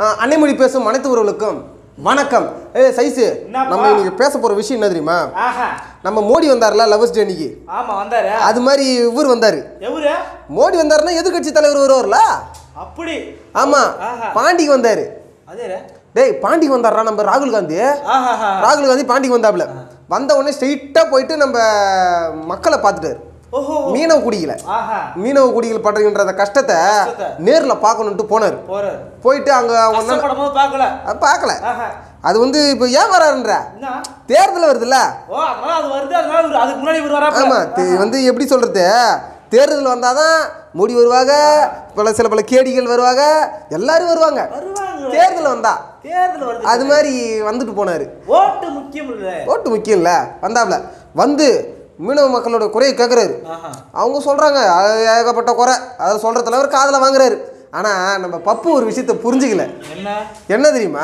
ஆஹ், அன்னைமொழி பேசும் அனைத்து உறவுகளுக்கும் வணக்கம் ஏ சைஸு என்னப்பா? நம்ம இன்னைக்கு பேச போற விஷயம் என்ன தெரியுமா ஆஹா நம்ம மோடி வந்தார்ல லவர்ஸ் டே அன்னைக்கு ஆமா வந்தாரு அது மாதிரி இவர் வந்தாரு எவரு மோடி வந்தாருன்னா எதிர்க்கட்சி தலைவர் வருவார்ல அப்படி ஆமா ஆஹா. பாண்டிக்கு வந்தாரு அதே டேய் பாண்டிக்கு வந்தாரா நம்ம ராகுல் காந்தி ஆஹா ராகுல் காந்தி பாண்டிக்கு வந்தாப்ல வந்த உடனே ஸ்ட்ரெயிட்டா போயிட்டு நம்ம மக்களை பார்த்துட்டாரு ஓஹோ மீனவ குடிகளை ஆஹா மீனவ குடிகள் படுகின்ற அந்த கஷ்டத்தை கஷ்டத்தை. நேர்ல பார்க்கணுன்ட்டு போனார் போறாரு போயிட்டு அங்க அவங்க என்ன- கஷ்டப்படும் போது பார்க்கல அஹ் பார்க்கல ஆஹா அது வந்து இப்போ ஏன் வராருன்ற என்ன தேர்தல் வருதுல்ல ஓ அதனால அது வருது அதனால இவரு- அதுக்கு முன்னாடி இவர் வராப்ல ஆமா தே- வந்து எப்படி சொல்றது தேர்தல் வந்தாதான் மோடி வருவாங்க பல சில பல கேடிகள் வருவாங்க எல்லாரும் வருவாங்க வருவாங்க தேர்தல் வந்தா தேர்தல் வருது அது மாதிரி வந்துட்டு போனாரு ஓட்டு முக்கியம் இல்ல ஓட்டு முக்கியம் இல்ல வந்தாப்ல வந்து மீனவ மக்களோட குறையை கேட்குறாரு ஆஹா அவங்க சொல்றாங்க அது ஏகப்பட்ட குறை அதை சொல்ற தலைவர் காதில் வாங்குறாரு ஆனா நம்ம பப்பு ஒரு விஷயத்த புரிஞ்சுக்கல என்ன என்ன தெரியுமா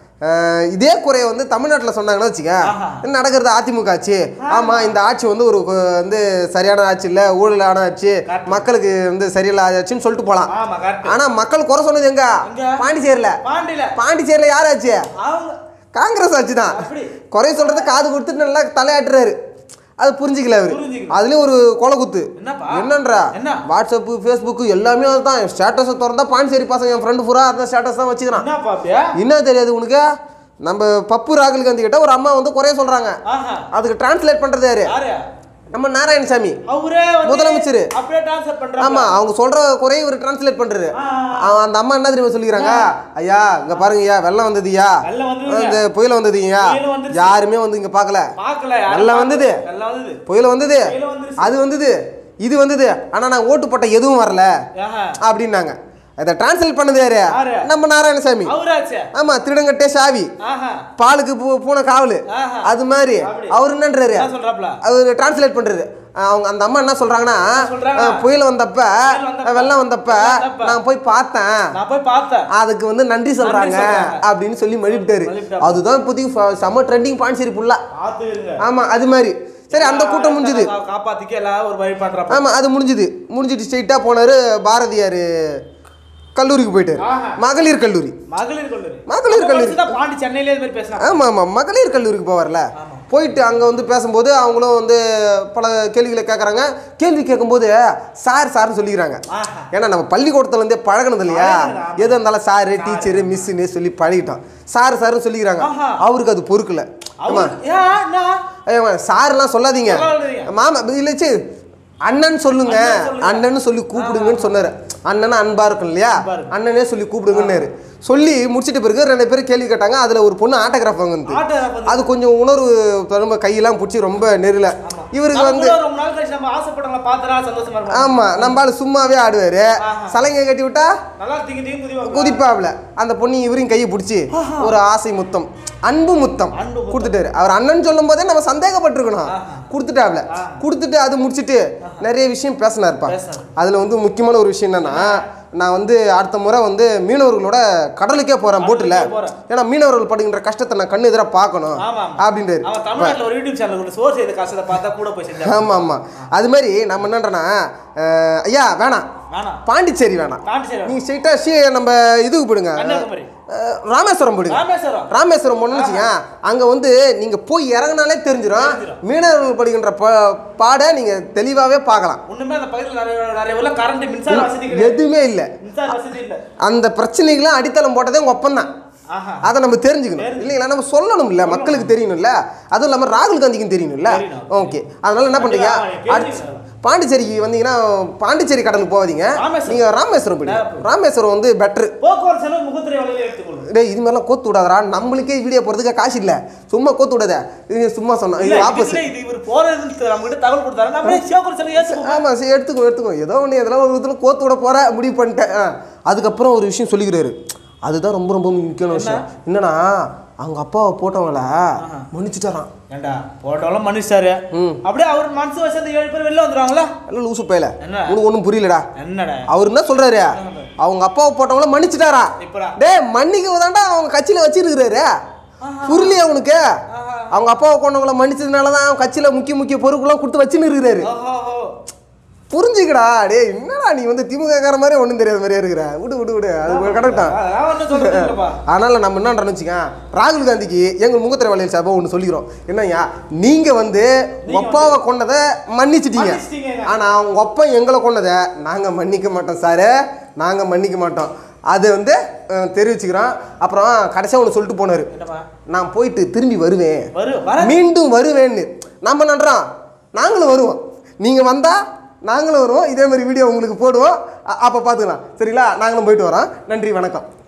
அஹ் இதே குறைய வந்து தமிழ்நாட்டில் சொன்னாங்கன்னு வச்சுக்க ஆஹா. என்ன நடக்கிறது அதிமுக ஆட்சி ஆமா இந்த ஆட்சி வந்து ஒரு கு- வந்து சரியான ஆட்சி இல்லை ஊழலான ஆட்சி Correct. மக்களுக்கு வந்து சரியில்லை ஆட்சின்னு சொல்லிட்டு போகலாம் ஆமா கரெக்ட் ஆனா மக்கள் குறை சொன்னது எங்க எங்க? பாண்டிச்சேரியில பாண்டியில பாண்டிச்சேரியில யார் ஆச்சு அவங்க காங்கிரஸ் ஆட்சி தான் அப்படி குறை சொல்றது காது கொடுத்துட்டு நல்லா தலையாட்டுறாரு அது புரிஞ்சிக்கல அவரு புரிஞ்சுக்கல. அதுலயும் ஒரு கொலை குத்து என்னப்பா என்னன்றா என்ன? வாட்ஸ்அப்பு ஃபேஸ்புக்கு எல்லாமே அதுதான் ஸ்டேட்டஸை திறந்தா பாண்டிச்சேரி பசங்க என் ஃப்ரெண்டு பூரா அந்த ஸ்டேட்டஸ் தான் வச்சுக்கிறான் என்ன பாப்பியா என்ன தெரியாது உனக்கு நம்ம பப்பு ராகுல் காந்தி கிட்ட ஒரு அம்மா வந்து குறைய சொல்றாங்க ஆஹா அதுக்கு டிரான்ஸ்லேட் பண்றது யாரு யாரு நம்ம நாராயணசாமி அவரே வந்து முதலமைச்சர். அப்படியே ட்ரான்ஸ்ஃபர் பண்றாங்க ஆமா அவங்க சொல்ற குறைய இவர் டிரான்ஸ்லேட் பண்றாரு ஆ. அவன் அந்த அம்மா என்ன தெரியுமா சொல்லிக்கிறாங்க ஐயா இங்க பாருங்க ஐயா வெள்ளம் வந்ததுயா வெள்ளம் வந்ததுங்க. இந்த புயல் வந்ததுயா புயல் வந்துருச்சு. யாருமே வந்து இங்க பார்க்கல பார்க்கல யாரும் வெள்ளம் வந்தது. பார்க்கல. வெள்ளம் வந்தது புயல் வந்தது புயல் வந்துருச்சு. அது வந்தது இது வந்தது ஆனா நான் ஓட்டு போட்ட எதுவும் வரல ஆஹா அப்படின்னாங்க அதை டிரான்ஸ்லேட் பண்ணது யாரு யாரு? நம்ம நாராயணசாமி அவராச்சே ஆமா திருடங்கட்டே சாவி ஆஹா பாலுக்கு பூ- பூனை காவலு ஆஹா. அது மாதிரி அப்படி. அவர் என்னன்றாரு என்ன சொல்றாப்ல அவர் டிரான்ஸ்லேட் பண்றாரு அஹ் அவங்க அந்த அம்மா என்ன சொல்றாங்கன்னா சொல்றாங்க? அஹ் புயல் வந்தப்ப புயல் வந்தப்ப, வெள்ளம் வந்தப்ப வெள்ளம் வந்தப்ப. நான் போய் பார்த்தேன் நான் போய் பார்த்தேன் அதுக்கு வந்து நன்றி சொல்றாங்க சொல்றாங்க. அப்படின்னு சொல்லி மழுப்பிட்டாரு மழுப்பிட்டாரு. அதுதான் இப்போதைக்கு ஃப- செம ட்ரெண்டிங் பாண்டிச்சேரி ஃபுல்லா பார்த்து இருங்க ஆமா அது மாதிரி சரி அந்த கூட்டம் முடிஞ்சுது கா- காப்பாத்திக்க எல்லாம் ஒரு வழி பண்றப்ப ஆமா அது முடிஞ்சுது முடிஞ்சிட்டு ஸ்ட்ரெயிட்டா போனாரு பாரதியார் கல்லூரிக்கு போயிட்டாரு ஆஹா. மகளிர் கல்லூரி மகளிர் கல்லூரி மகளிர் கல்லூரி. தான் பாண்டி சென்னையில இது மாதிரி பேசுறாங்க ஆமா ஆமா மகளிர் கல்லூரிக்கு போவார்ல ஆமா. போயிட்டு அங்க வந்து பேசும்போது அவங்களும் வந்து பல கேள்விகளை கேட்குறாங்க கேள்வி கேட்கும்போது சார் சார்னு சொல்லிக்கிறாங்க ஆஹா. ஏன்னா நம்ம பள்ளிக்கூடத்துல இருந்தே பழகினது இல்லையா பழகுனது, ஆமா. எது இருந்தாலும் சாரு டீச்சரு மிஸ்ஸுன்னு சொல்லி பழகிட்டோம் சார் சார்னு சொல்லிக்கிறாங்க ஆஹா. அவருக்கு அது பொறுக்கல ஆமா அவர் ஏன் என்ன? ஏம்மா, சார்லாம் சொல்லாதீங்க சொல்லாதீங்க. மாமா இல்லச்சு அண்ணன் சொல்லுங்க அண்ணன் சொல்லுங்க. அண்ணன்னு சொல்லி கூப்பிடுங்கன்னு சொன்னாரு அண்ணனா அன்பா இருக்கும் இல்லையா அன்பா இருக்கும். அண்ணனே சொல்லி கூப்பிடுங்கன்னாரு சொல்லி முடிச்சிட்ட பிறகு ரெண்டு பேரும் கேள்வி கேட்டாங்க அதுல ஒரு பொண்ணு ஆட்டோகிராஃப் வாங்குது ஆட்டோகிராஃப் வந்து- அது கொஞ்சம் உணர்வு ரொம்ப கையெல்லாம் பிடிச்சி ரொம்ப நெருல ஆமா. இவருக்கு நம்ம வந்து கூட ரொம்ப நாள் கழிச்சு நம்ம ஆசைப்பட்டவங்கள பார்த்தா சந்தோஷமா இருக்கும் ஆமா நம்ம ஆளு சும்மாவே ஆடுவாரு ஆஹா. சலங்கை கட்டி விட்டா நல்லா திங்கி திங்கி குதிவாங்க குதிப்பாப்ல அந்த பொண்ணு இவரையும் கையை பிடிச்சி ஒரு ஆசை முத்தம் அன்பு முத்தம் அன்பு முத்தம். கொடுத்துட்டாரு அவர் அண்ணன் சொல்லும் போதே நம்ம சந்தேகப்பட்டிருக்கணும் ஆஹா. கொடுத்துட்டாப்ல ஆஹா. கொடுத்துட்டு அது முடிச்சிட்டு நிறைய விஷயம் பேசினார்ப்பா பேசினாரு. அதுல வந்து முக்கியமான ஒரு விஷயம் என்னன்னா நான் வந்து அடுத்த முறை வந்து மீனவர்களோட கடலுக்கே போறேன் போட்டுல கடலுக்கே போறேன். ஏன்னா மீனவர்கள் படுகின்ற கஷ்டத்தை நான் கண்ணு எதிராக பார்க்கணும் ஆமா, ஆமா. அப்படின்றாரு அவன் தமிழ்நாட்டுல ஒரு யூடியூப் சேனல் ஒன்று சோறு செய்த கஷ்டத்தை பார்த்தா கூட போய் செஞ்சாங்க ஆமா ஆமா அது மாதிரி நம்ம என்னன்றனா அஹ், ஐயா வேணாம் வேணாம் பாண்டிச்சேரி வேணாம் பாண்டி சரி நீங்க ஸ்ட்ரைட்டா சி நம்ம இதுக்கு போயிடுங்க கன்னியாகுமரி அஹ், ராமேஸ்வரம் போயிடுங்க ராமேஸ்வரம் ராமேஸ்வரம் போனோம்னு வச்சுங்க அங்க வந்து நீங்க போய் இறங்குனாலே தெரிஞ்சிடும் தெரிஞ்சிரும். மீனவர்கள் படிக்கின்ற ப- பாட நீங்க தெளிவாவே பார்க்கலாம் ஒண்ணுமே அந்த பகுதியில் நிறைய நிறைய ஊர்ல கரண்ட் மின்சார வசதி கிடையாது எதுவுமே இல்லை மின்சார வசதி இல்ல அந்த பிரச்சனைகளாம் அடித்தளம் போட்டதே உங்க ஒப்பந்தான் ஆஹா அதை நம்ம தெரிஞ்சுக்கணும் இல்லைங்களா நம்ம சொல்லணும் இல்ல மக்களுக்கு தெரியணும்ல அதுவும் இல்லாம ராகுல் காந்திக்கும் தெரியணும்ல தெரியணும். ஓகே அதனால என்ன பண்றீங்க கண்டிப்பா, அடுத்து கேளுங்க. பாண்டிச்சேரிக்கு வந்தீங்கன்னா பாண்டிச்சேரி கடலுக்கு போகாதீங்க ராமேஸ்வரம். நீங்க ராமேஸ்வரம் போயிடுங்க ராமேஸ்வரம் வந்து பெட்ரு போக்குவரத்து செலவு முகத்துறை வலையில எடுத்துக்கொள்ளும் டேய் இது மாதிரிலாம் கோத்து விடாதடா நம்மளுக்கே வீடியோ போகிறதுக்கு காசு இல்லை சும்மா கோத்து விடாத இது சும்மா சொன்னோம் இல்ல இது ஆப்போசிட் இதுல இது இவர் போறது நம்ம கிட்ட தகவல் கொடுத்தாரு நம்ம சிவகுரு செலவு ஏசுவோம் ஆமாம் சரி எடுத்துக்கோ எடுத்துக்கோ ஏதோ ஒன்று எதெல்லாம் ஒரு விதத்தில் கோத்து விட போற முடிவு பண்ணிட்டேன் ஆ. அதுக்கப்புறம் ஒரு விஷயம் சொல்லிக்கிறாரு அதுதான் ரொம்ப ரொம்ப முக்கியமான விஷயம் என்னன்னா அவங்க அப்பாவை போட்டவங்கள மன்னிச்சுட்டாராம் ஏண்டா போட்டோலாம் மனுஷாரு ம். அப்படியே அவர் மனசு வச்சு அந்த ஏழு பேர் வெளில வந்துருவாங்களா எல்லாம் லூசு பயல என்ன? உனக்கு ஒன்றும் புரியலடா என்னடா அவர் என்ன சொல்றாரு அவங்க அப்பாவை போட்டவங்கள மன்னிச்சுட்டாரா இப்படா டேய் மன்னிக்க தான்டா அவங்க கட்சியில் வச்சிருக்கிறாரு புரியலையா உனக்கு அவங்க அப்பாவை கொண்டவங்கள மன்னிச்சதுனால தான் அவங்க கட்சியில் முக்கிய முக்கிய பொறுப்புலாம் கொடுத்து வச்சுன்னு இருக்கிறாரு ஓஹோ புரிஞ்சுக்கடா டேய் என்னடா நீ வந்து திமுக கார மாதிரி ஒன்றும் தெரியாத மாதிரியே இருக்கிற விடு விடு விடு அது கரெக்டா நான் ஒன்றும் சொல்றது இல்லப்பா அதனால நம்ம என்ன பண்றோம்னு வச்சுக்க ராகுல் காந்திக்கு எங்கள் முகத்திரை வளையல் சார்பாக ஒன்று சொல்லிக்கிறோம் என்னய்யா நீங்க வந்து ஒப்பாவை கொண்டதை மன்னிச்சிட்டீங்க மன்னிச்சிட்டீங்க. ஆனா உங்க ஒப்பா எங்களை கொண்டதை நாங்க மன்னிக்க மாட்டோம் சார் நாங்க மன்னிக்க மாட்டோம் அது வந்து அஹ், தெரிவிச்சுக்கிறோம் அப்புறம் கடைசியாக ஒன்று சொல்லிட்டு போனாரு என்னப்பா நான் போயிட்டு திரும்பி வருவேன் வரு வர மீண்டும் வருவேன்னு நம்ம நன்றோம் நாங்களும் வருவோம் நீங்கள் வந்தால் நாங்களும் வருவோம் இதே மாதிரி வீடியோ உங்களுக்கு போடுவோம் அ- அப்போ பார்த்துக்கலாம் சரிங்களா நாங்களும் போயிட்டு வரோம் நன்றி வணக்கம்